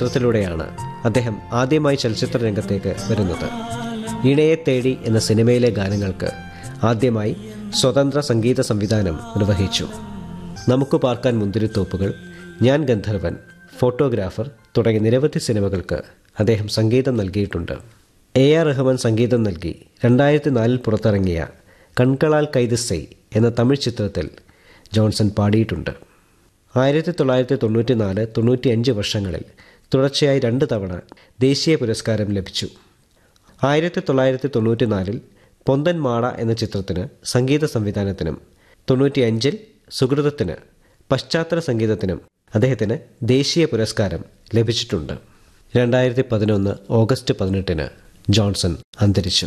ചിത്രത്തിലൂടെയാണ് അദ്ദേഹം ആദ്യമായി ചലച്ചിത്ര രംഗത്തേക്ക് വരുന്നത് ഇണയെ തേടി എന്ന സിനിമയിലെ ഗാനങ്ങൾക്ക് ആദ്യമായി സ്വതന്ത്ര സംഗീത സംവിധാനം നിർവഹിച്ചു നമുക്ക് പാർക്കാൻ മുന്തിരിത്തോപ്പുകൾ ഞാൻ ഗന്ധർവൻ ഫോട്ടോഗ്രാഫർ തുടങ്ങിയ നിരവധി സിനിമകൾക്ക് അദ്ദേഹം സംഗീതം നൽകിയിട്ടുണ്ട് എ ആർ റഹ്മാൻ സംഗീതം നൽകി രണ്ടായിരത്തി നാലിൽ പുറത്തിറങ്ങിയ കൺകളാൽ കൈതസൈ എന്ന തമിഴ് ചിത്രത്തിൽ ജോൺസൺ പാടിയിട്ടുണ്ട് ആയിരത്തി തൊള്ളായിരത്തി തൊണ്ണൂറ്റി നാല് തൊണ്ണൂറ്റി അഞ്ച് വർഷങ്ങളിൽ തുടർച്ചയായി രണ്ട് തവണ ദേശീയ പുരസ്കാരം ലഭിച്ചു ആയിരത്തി തൊള്ളായിരത്തി തൊണ്ണൂറ്റി നാലിൽ പൊന്തൻ മാട എന്ന ചിത്രത്തിന് സംഗീത സംവിധാനത്തിനും തൊണ്ണൂറ്റിയഞ്ചിൽ സുഹൃതത്തിന് പശ്ചാത്തല സംഗീതത്തിനും അദ്ദേഹത്തിന് ദേശീയ പുരസ്കാരം ലഭിച്ചിട്ടുണ്ട് രണ്ടായിരത്തി പതിനൊന്ന് ഓഗസ്റ്റ് പതിനെട്ടിന് ജോൺസൺ അന്തരിച്ചു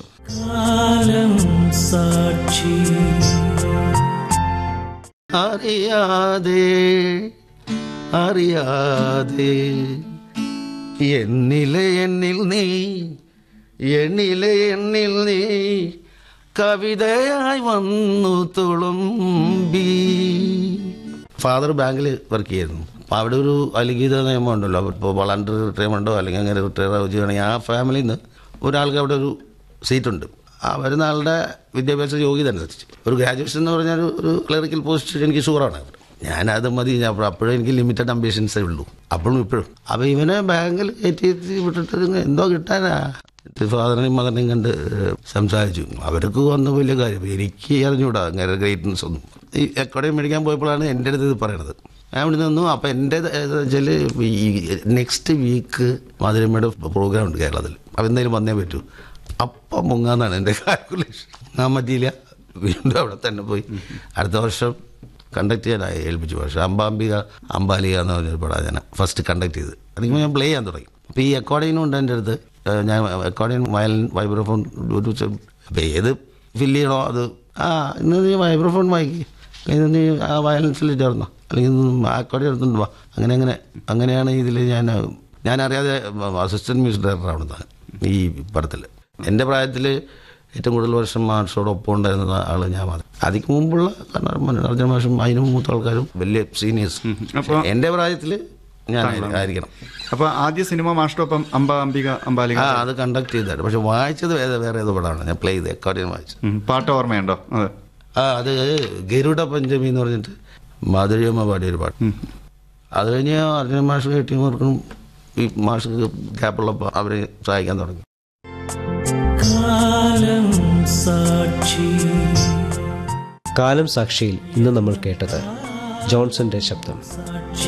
അറിയാതെ അറിയാതെ എന്നിലെ എന്നിൽ നീ എന്നിലെ എന്നിൽ നീ കവിതയായി വന്നു തുളുമ്പി ഫാദർ ബാങ്കിൽ വർക്ക് ചെയ്യുന്നു അപ്പോൾ അവിടെ ഒരു അലിഖിത നിയമം ഉണ്ടല്ലോ ഇപ്പോൾ വളണ്ടറി റിട്ടയർമെൻറ്റോ അല്ലെങ്കിൽ അങ്ങനെ റിട്ടയർ ചെയ്യുകയാണെങ്കിൽ ആ ഫാമിലിയിൽ നിന്ന് ഒരാൾക്ക് അവിടെ ഒരു സീറ്റുണ്ട് ആ വരുന്ന ആളുടെ വിദ്യാഭ്യാസ യോഗ്യത അനുസരിച്ച് ഒരു ഗ്രാജുവേഷൻ എന്ന് പറഞ്ഞാൽ ഒരു- ഒരു ക്ലറിക്കൽ പോസ്റ്റ് എനിക്ക് ഷുവറാണ് ഞാനത് മതി ഞാൻ അപ്പോൾ അപ്പോഴും എനിക്ക് ലിമിറ്റഡ് അംബിഷൻസേ ഉള്ളൂ അപ്പോഴും ഇപ്പോഴും അപ്പോൾ ഇവനെ ബാങ്കിൽ കയറ്റി ഇരുത്തി വിട്ടിട്ട് ഇതിന് എന്തോ കിട്ടാനാ ഫാദറിനെയും മദറിനെയും കണ്ട് സംസാരിച്ചു അവർക്ക് വന്ന വലിയ കാര്യം എനിക്ക് അറിഞ്ഞൂടാ അങ്ങനെ ഗ്രേറ്റ്നസ് ഒന്നും ഈ എക്കോടയും മേടിക്കാൻ പോയപ്പോഴാണ് എൻ്റെ അടുത്ത് ഇത് പറയണത് ഞാൻ ഇവിടെ നിന്നു അപ്പം എൻ്റെ വെച്ചാൽ ഈ നെക്സ്റ്റ് വീക്ക് മാധുരമ്മയുടെ പ്രോഗ്രാം ഉണ്ട് കേരളത്തിൽ അപ്പം എന്തായാലും വന്നേ പറ്റൂ അപ്പം മുങ്ങാന്നാണ് എൻ്റെ കാൽക്കുലേഷൻ ഞാൻ പറ്റിയില്ല വീണ്ടും അവിടെ തന്നെ പോയി അടുത്ത വർഷം കണ്ടക്ട് ചെയ്യാനായി ഏൽപ്പിച്ചു പക്ഷേ അമ്പാംബിക അമ്പാലിക എന്ന് പറഞ്ഞൊരു പടം ഞാൻ ഫസ്റ്റ് കണ്ടക്ട് ചെയ്ത് അതിന് ഞാൻ പ്ലേ ചെയ്യാൻ തുടങ്ങി അപ്പോൾ ഈ അക്കോർഡിയനും ഉണ്ട് എൻ്റെ അടുത്ത് ഏഹ് ഞാൻ അക്കോർഡിയൻ വയലിൻ വൈബ്രോഫോൺ ഒരു അപ്പോൾ ഏത് ഫില്ല് ചെയ്യണോ അത് ആ ഇന്ന് നീ വൈബ്രോഫോൺ വായിക്കി ഇന്ന് നീ ആ വയലൻസിൽ ചേർന്നോ അല്ലെങ്കിൽ ഇന്ന് അക്കോർഡിയൻ എടുത്തുകൊണ്ട് വാ അങ്ങനെ അങ്ങനെ അങ്ങനെയാണ് ഇതിൽ ഞാൻ ഞാൻ അറിയാതെ അസിസ്റ്റൻറ്റ് മ്യൂസിക് ഡയറക്ടർ ആവുന്നതാണ് ഈ പടത്തിൽ എൻ്റെ പ്രായത്തിൽ ഏറ്റവും കൂടുതൽ വർഷം മാഷോടൊപ്പം ഉണ്ടായിരുന്ന ആള് ഞാൻ മാത്രം അതിക്ക് മുമ്പുള്ള കാരണം അർജുന മാഷും അതിന് മൂത്ത ആൾക്കാരും വലിയ സീനിയേഴ്സ് അപ്പോൾ എൻ്റെ പ്രായത്തിൽ ഞാൻ ആയിരിക്കണം അപ്പൊ ആദ്യ സിനിമ മാസ്റ്ററൊപ്പം അമ്പ അംബിക അമ്പാലിക ആ അത് കണ്ടക്ട് ചെയ്തായിട്ട് പക്ഷെ വായിച്ചത് വേറെ വേറെ ഏതോ പടമാണ് ഞാൻ പ്ലേ ചെയ്ത് അക്കോർഡിയൻ വായിച്ചത് ഉം. പാട്ട് ഓർമ്മയുണ്ടോ അതെ ആ അത് ഗരുഡ പഞ്ചമി എന്ന് പറഞ്ഞിട്ട് മാധുര്യമ്മ പാടിയൊരു പാട്ട് അത് കഴിഞ്ഞ് അർജുന മാഷ് ടീമർക്കും ഈ മാഷ് ഗ്യാപ്പുള്ളപ്പോൾ അവരെ സഹായിക്കാൻ തുടങ്ങി കാലം സാക്ഷിയിൽ ഇന്ന് നമ്മൾ കേട്ടത് ജോൺസന്റെ ശബ്ദം